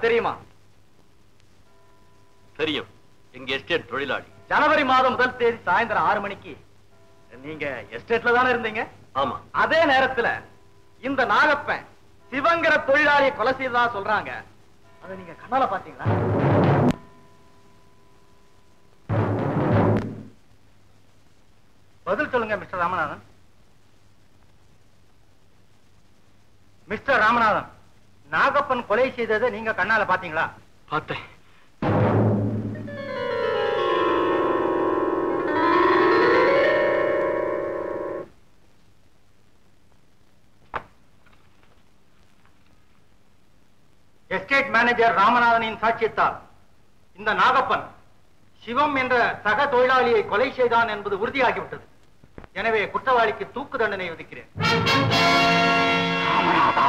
தெரியுமா தெரியும் எங்க எஸ்டேட் தொழிலாளி ஜனவரி மாதம் முதல் தேதி சாயந்தரம் ஆறு மணிக்கு நீங்க எஸ்டேட்ல தானே இருந்தீங்க ஆமா அதே நேரத்துல இந்த நாகப்பன் சிவங்கிற தொழிலாளியை கொலை செய்ததா சொல்றாங்க அதை நீங்க கண்ணால பாத்தீங்களா பதில் சொல்லுங்க மிஸ்டர் ராமநாதன் மிஸ்டர் ராமநாதன் நாகப்பன் கொலை செய்ததை நீங்க கண்ணால பாத்தீங்களா பார்த்தேன் எஸ்டேட் மேனேஜர் ராமநாதனின் சாட்சியத்தால் இந்த நாகப்பன் சிவம் என்ற சக தொழிலாளியை கொலை செய்தான் என்பது உறுதியாகிவிட்டது எனவே குற்றவாளிக்கு தூக்கு தண்டனை விதிக்கிறேன் ராமநாதா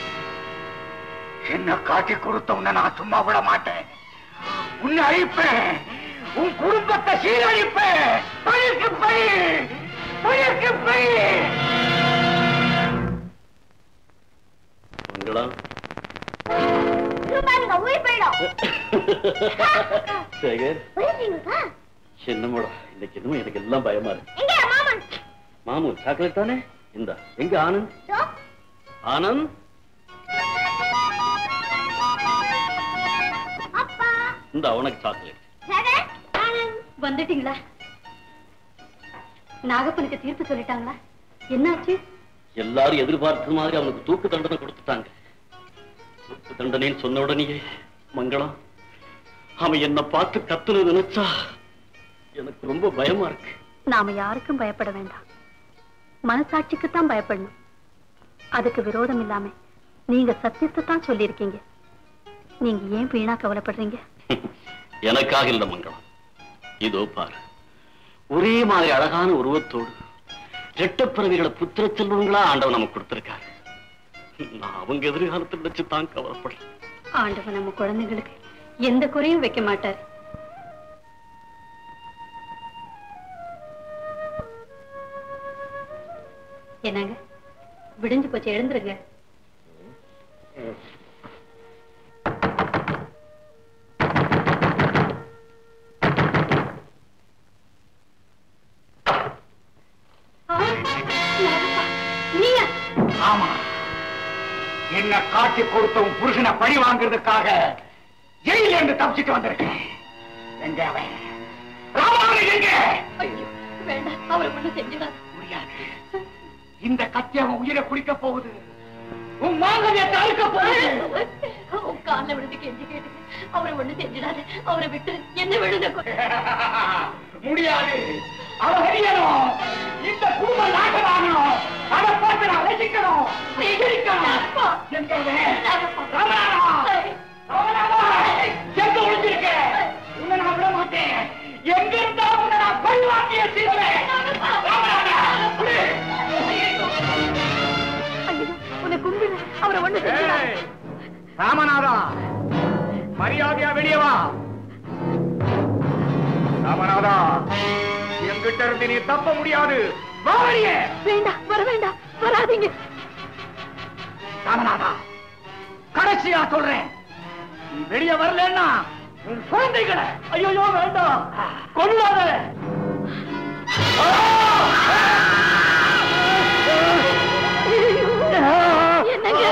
என்ன காட்டி கொடுத்த உன்னை நான் சும்மா விட மாட்டேன் உன்னை அழிப்பேன் உன் குடும்பத்தை சீரழிப்பேன் பழிக்கு பழி பழிக்கு பழி மங்களா ரூபாய்ங்க உயிர் போயிடும் சேகர் போயிடுறீங்களா என்னமோடா இன்னைக்கு என்னமோ எனக்கு எல்லாம் பயமா இருக்கு எங்க மாமன் மாமு சாக்லேட் தானே இந்த எங்க ஆனந்த் இதோ, ஆனந்த் அப்பா இந்த உனக்கு சாக்லேட் ஜெகன், ஆனந்த். வந்துட்டீங்களா நாகப்பனுக்கு தீர்ப்பு சொல்லிட்டாங்களா என்னாச்சு எல்லாரும் எதிர்பார்த்த மாதிரி அவனுக்கு தூக்கு தண்டனை கொடுத்துட்டாங்க தூக்கு தண்டனைன்னு சொன்ன உடனேயே மங்களம் அவன் என்ன பார்த்து கத்துனது நினைச்சா எனக்கு ரொம்ப பயமா இருக்கு நாம யாருக்கும் பயப்பட வேண்டாம் மனசாட்சிக்குத்தான் பயப்படணும் அதுக்கு விரோதம் இல்லாம நீங்க சத்தியத்தை தான் சொல்லியிருக்கீங்க நீங்க ஏன் வீணா கவலைப்படுறீங்க எனக்காக இல்ல மங்களம் இதோ பாரு ஒரே மாதிரி அழகான உருவத்தோடு ரெட்டப்பிறவிகளை புத்திர செல்வங்களா ஆண்டவன் நமக்கு கொடுத்திருக்காரு நான் அவங்க எதிர்காலத்தை நினைச்சு தான் கவலைப்படுறேன் ஆண்டவன் நம்ம குழந்தைகளுக்கு எந்த குறையும் வைக்க மாட்டார் என்னங்க விடிஞ்சு போச்சு எழுந்துருங்க ஆ, நாகப்பா, நீயா ஆமா என்ன காட்டி கொடுத்த உன் புருஷனை பழி வாங்குறதுக்காக ஜெயில இருந்து தப்பிச்சுட்டு வந்திருக்கேன் எங்க அவன் ராமாவன் எங்க ஐயோ வேண்டாம் அவரை ஒண்ணு செஞ்சுடாது முடியாது இந்த கத்தி அவன் உயிரை குடிக்க போகுது உன் மாங்கல்யத்தை அறுக்க போகுது உன் காலில் விழுந்து கெஞ்சி கேட்டுங்க அவரை ஒண்ணு செஞ்சிடாது அவரை விட்டு என்ன விழுந்த முடியாது அவன் அறியணும் இந்த குடும்பம் நாசமாகணும் அதை பார்த்து நான் ரசிக்கணும் சேகரிக்கணும் எங்க அவன்? ராமநாதா! ராமநாதா! எங்க ஒளிஞ்சிருக்க? உன்னை நான் விட மாட்டேன் எங்க இருந்தா உன்னை நான் பழிவாங்கிய தீர்வேன் ராமநாதா! விடு! ஐயோ உன்னை கும்பிடு அவரை ஒண்ணு செஞ்சிடாது ராமநாதா மரியாதையா வெளியே வா ராமநாதா என்கிட்ட இருந்து நீ தப்ப முடியாது வா வெளியே வேண்டாம் வர வேண்டாம் வராதீங்க ராமநாதா கடைசியா சொல்றேன் நீ வெளியே வரலன்னா உன் குழந்தைகளை ஐயோ வேண்டாம் கொல்லாத என்னங்க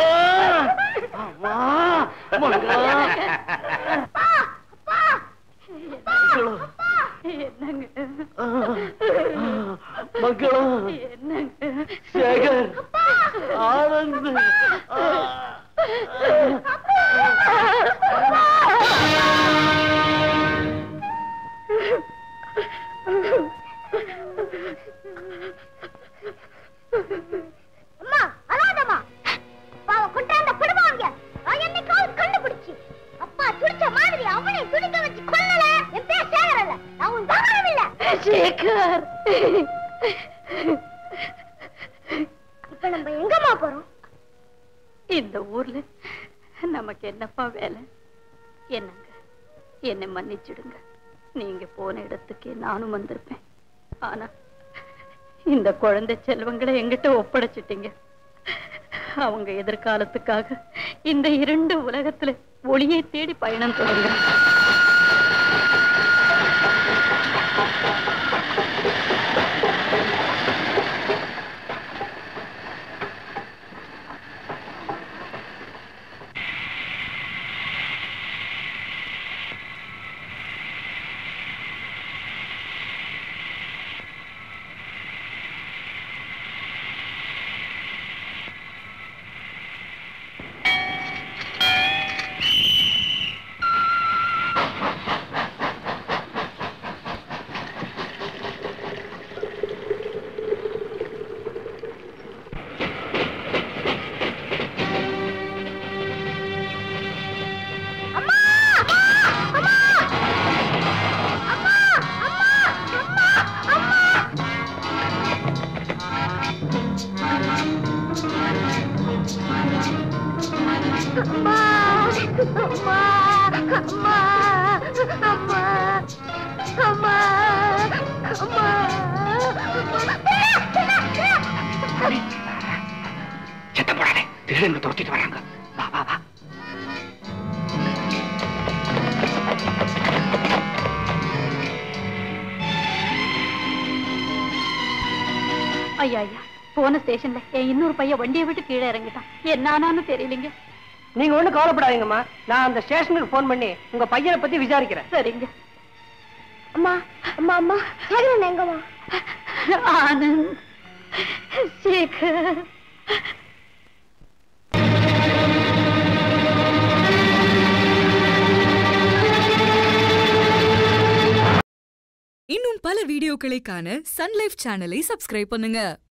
என்னங்க மங்களம் என்னங்க சேகர் ஆனந்த் அம்மா அழாதம்மா பாவ கொண்டாந்த குடும்பம் நான் என்னைக்காவது கண்டுபிடிச்சு அப்பா துடிச்ச மாதிரி அவனை துடிக்க வச்சு கொல்லல என் பேர் சேகர் இல்ல நான் உன் தகவலும் இல்ல சேகர் இப்ப நம்ம எங்கம்மா போறோம் இந்த ஊர்ல நமக்கு என்னப்பா வேலை என்னங்க என்னை மன்னிச்சிடுங்க நீங்க போன இடத்துக்கே நானும் வந்திருப்பேன் ஆனா இந்த குழந்தை செல்வங்களை எங்கிட்ட ஒப்படைச்சிட்டீங்க அவங்க எதிர்காலத்துக்காக இந்த இரண்டு உலகத்துல ஒளியை தேடி பயணம் தொடங்க அம்மா அம்மா அம்மா அம்மா அம்மா அம்மா அம்மா அம்மா அம்மா அம்மா அம்மா அம்மா செத்த போடாதே திருடங்க துரத்திட்டு வராங்க வா வா வா ஐயா ஐயா போன ஸ்டேஷன்ல என் இன்னொரு பையன் வண்டியை விட்டு கீழே இறங்கிட்டான் என்ன ஆனான்னு தெரியலங்க நீங்க ஒண்ணும் கவலைப்படாதீங்கம்மா நான் அந்த ஸ்டேஷனுக்கு போன் பண்ணி உங்க பையனை பத்தி விசாரிக்கிறேன் சரிங்க அம்மா அம்மா அம்மா சேகரன் எங்கம்மா ஆனந்த் சேகர் இன்னும் பல வீடியோக்களை காண சன்லைஃப் சேனலை சப்ஸ்கிரைப் பண்ணுங்க